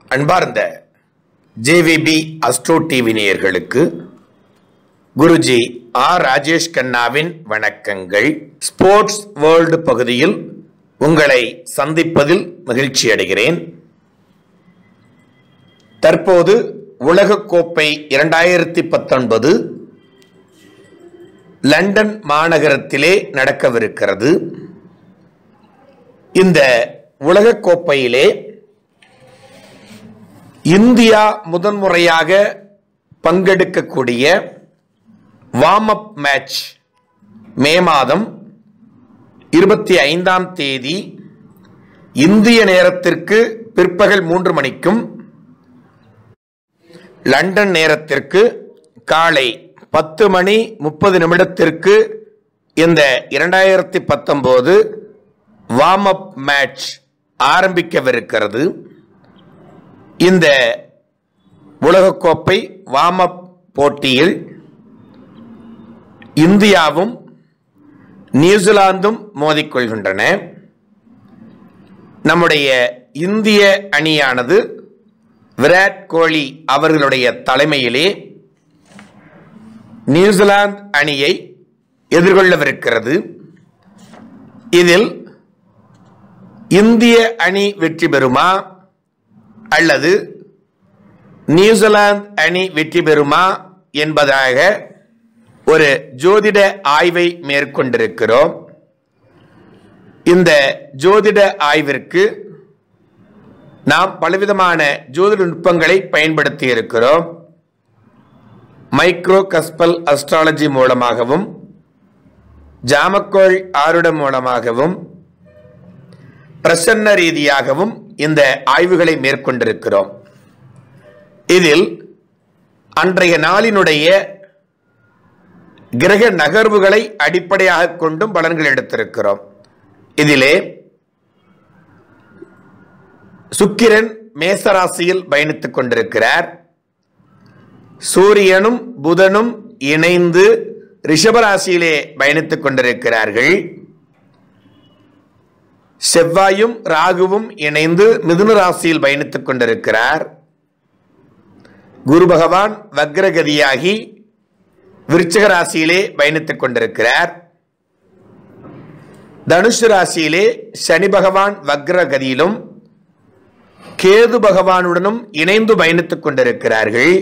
அன்பார்ந்த JVP astro TV நேயர்களுக்கு Guruji R Rajesh கண்ணாவின் வணக்கங்கள் ஸ்போர்ட்ஸ் வேர்ல்டு பகுதியில் உங்களை சந்திப்பதில் மகிழ்ச்சி அடைகிறேன் தற்போது உலகக்கோப்பை இரண்டாயிரத்தி பத்தொன்பது லண்டன் மாநகரத்திலே நடக்கவிருக்கிறது இந்த உலகக்கோப்பையிலே இந்தியா முதன்முறையாக பங்கெடுக்கக்கூடிய வார்ம் அப் மேட்ச் மே மாதம் இருபத்தி ஐந்தாம் தேதி இந்திய நேரத்திற்கு பிற்பகல் மூன்று மணிக்கும் லண்டன் நேரத்திற்கு காலை பத்து மணி முப்பது நிமிடத்திற்கு இந்த இரண்டாயிரத்தி பத்தொன்பது வார்ம் அப் மேட்ச் ஆரம்பிக்கவிருக்கிறது இந்த உலகக்கோப்பை வார்ம் அப் போட்டியில் இந்தியாவும் நியூசிலாந்தும் மோதிக்கொள்கின்றன நம்முடைய இந்திய அணியானது விராட் கோலி அவர்களுடைய தலைமையிலே நியூசிலாந்து அணியை எதிர்கொள்ளவிருக்கிறது இதில் இந்திய அணி வெற்றி பெறுமா அல்லது நியூசிலாந்து அணி வெற்றி பெறுமா என்பதாக ஒரு ஜோதிட ஆய்வை மேற்கொண்டிருக்கிறோம் இந்த ஜோதிட ஆய்விற்கு நாம் பலவிதமான ஜோதிட நுட்பங்களை பயன்படுத்தி இருக்கிறோம் மைக்ரோ கஸ்பல் அஸ்ட்ராலஜி மூலமாகவும் ஜாமக்கோள் ஆருடம் மூலமாகவும் பிரசன்ன ரீதியாகவும் இந்த ஆய்வுகளை மேற்கொண்டிருக்கிறோம் இதில் அன்றைய நாளினுடைய கிரக நகர்வுகளை அடிப்படையாக கொண்டும் பலன்கள் எடுத்திருக்கிறோம் இதிலே சுக்கிரன் மேசராசியில் பயணித்துக் கொண்டிருக்கிறார் சூரியனும் புதனும் இணைந்து ரிஷபராசியிலே பயணித்துக் கொண்டிருக்கிறார்கள் செவ்வாயும் ராகுவும் இணைந்து மிதுன ராசியில் பயணித்துக் கொண்டிருக்கிறார் குரு பகவான் வக்ரகதியாகி விருச்சிக ராசியிலே பயணித்துக் கொண்டிருக்கிறார் தனுஷு ராசியிலே சனி பகவான் வக்ரகதியிலும் கேது பகவானுடனும் இணைந்து பயணித்துக் கொண்டிருக்கிறார்கள்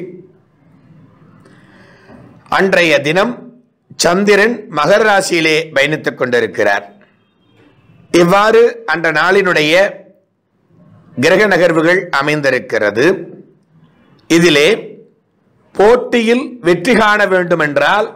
அன்றைய தினம் சந்திரன் மகர ராசியிலே பயணித்துக் கொண்டிருக்கிறார் இவ்வாறு அந்த நாளினுடைய கிரக நகர்வுகள் அமைந்திருக்கிறது இதிலே போட்டியில் வெற்றி காண வேண்டுமென்றால்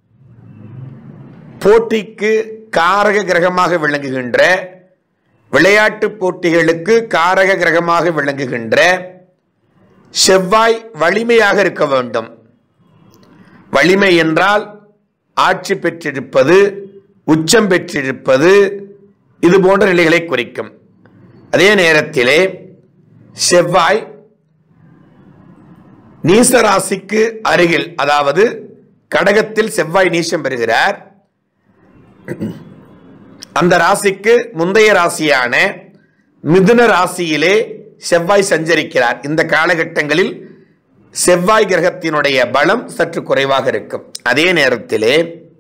போட்டிக்கு காரக கிரகமாக விளங்குகின்ற விளையாட்டு போட்டிகளுக்கு காரக கிரகமாக விளங்குகின்ற செவ்வாய் வலிமையாக இருக்க வேண்டும் வலிமை என்றால் ஆட்சி பெற்றிருப்பது உச்சம் பெற்றிருப்பது இது போன்ற நிலைகளை குறிக்கும் அதே நேரத்திலே செவ்வாய் நீசராசிக்கு அருகில் அதாவது கடகத்தில் செவ்வாய் நீசம் பெறுகிறார் அந்த ராசிக்கு முந்தைய ராசியான மிதுன ராசியிலே செவ்வாய் சஞ்சரிக்கிறார் இந்த காலகட்டங்களில் செவ்வாய் கிரகத்தினுடைய பலம் சற்று குறைவாக இருக்கும் அதே நேரத்திலே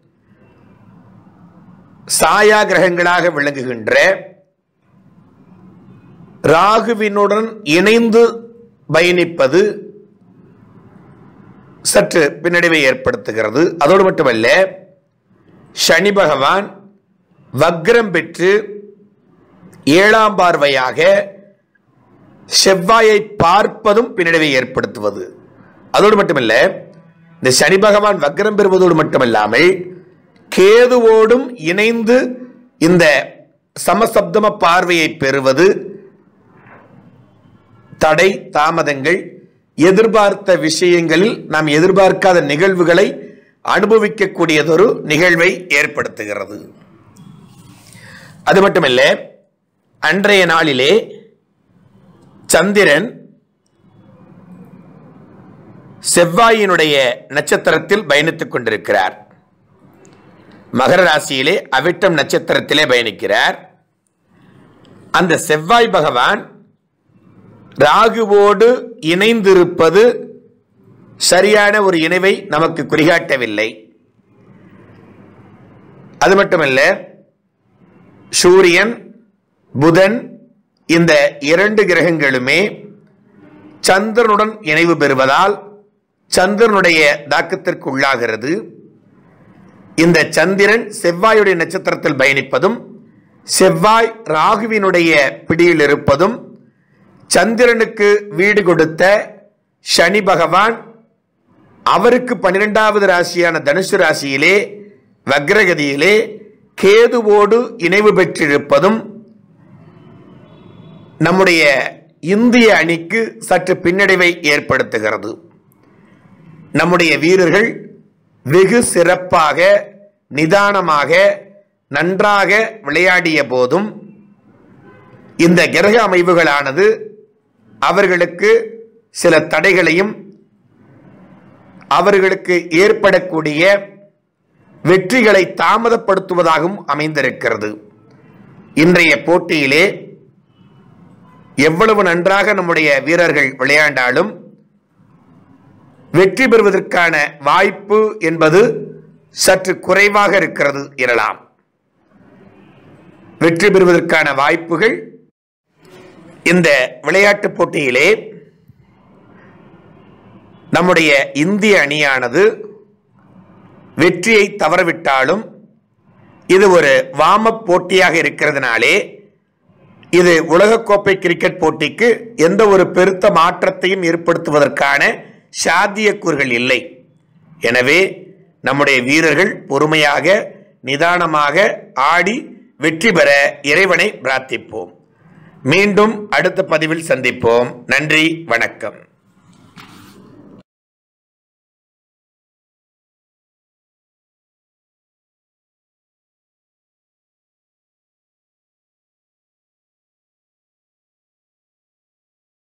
சாயா கிரகங்களாக விளங்குகின்ற ராகுவினுடன் இணைந்து பயணிப்பது சற்று பின்னடைவை ஏற்படுத்துகிறது அதோடு மட்டுமல்ல சனி பகவான் வக்ரம் பெற்று ஏழாம் பார்வையாக செவ்வாயை பார்ப்பதும் பின்னடைவை ஏற்படுத்துவது அதோடு மட்டுமல்ல இந்த சனி பகவான் வக்ரம் பெறுவதோடு மட்டுமல்லாமல் கேதுவோடும் இணைந்து இந்த சமசப்தம பார்வையை பெறுவது தடை தாமதங்கள் எதிர்பார்த்த விஷயங்களில் நாம் எதிர்பார்க்காத நிகழ்வுகளை அனுபவிக்கக்கூடியதொரு நிகழ்வை ஏற்படுத்துகிறது அது மட்டுமல்ல அன்றைய நாளிலே சந்திரன் செவ்வாயினுடைய நட்சத்திரத்தில் பயணித்துக் கொண்டிருக்கிறார் மகர ராசியிலே அவிட்டம் நட்சத்திரத்திலே பயணிக்கிறார் அந்த செவ்வாய் பகவான் ராகுவோடு இணைந்திருப்பது சரியான ஒரு இணைவை நமக்கு குறிகாட்டவில்லை அது மட்டுமல்ல சூரியன் புதன் இந்த இரண்டு கிரகங்களுமே சந்திரனுடன் இணைவு பெறுவதால் சந்திரனுடைய தாக்கத்திற்கு உள்ளாகிறது இந்த சந்திரன் செவ்வாயுடைய நட்சத்திரத்தில் பயணிப்பதும் செவ்வாய் ராகுவினுடைய பிடியில் இருப்பதும் சந்திரனுக்கு வீடு கொடுத்த சனி பகவான் அவருக்கு பன்னிரெண்டாவது ராசியான தனுசு ராசியிலே வக்ரகதியிலே கேதுவோடு இணைவு பெற்றிருப்பதும் நம்முடைய இந்திய அணிக்கு சற்று பின்னடைவை ஏற்படுத்துகிறது நம்முடைய வீரர்கள் வெகு சிறப்பாக நிதானமாக நன்றாக விளையாடிய போதும் இந்த கிரக அமைவுகளானது அவர்களுக்கு சில தடைகளையும் அவர்களுக்கு ஏற்படக்கூடிய வெற்றிகளை தாமதப்படுத்துவதாகவும் அமைந்திருக்கிறது இன்றைய போட்டியிலே எவ்வளவு நன்றாக நம்முடைய வீரர்கள் விளையாண்டாலும் வெற்றி பெறுவதற்கான வாய்ப்பு என்பது சற்று குறைவாக இருக்கிறது எனலாம் வெற்றி பெறுவதற்கான வாய்ப்புகள் இந்த விளையாட்டுப் போட்டியிலே நம்முடைய இந்திய அணியானது வெற்றியை தவறவிட்டாலும் இது ஒரு வாமப் போட்டியாக இருக்கிறதுனாலே இது உலகக்கோப்பை கிரிக்கெட் போட்டிக்கு எந்த ஒரு பெருத்த மாற்றத்தையும் ஏற்படுத்துவதற்கான சாத்தியக்கூறுகள் இல்லை எனவே நம்முடைய வீரர்கள் பொறுமையாக நிதானமாக ஆடி வெற்றி பெற இறைவனை பிரார்த்திப்போம் மீண்டும் அடுத்த பதிவில் சந்திப்போம் நன்றி வணக்கம்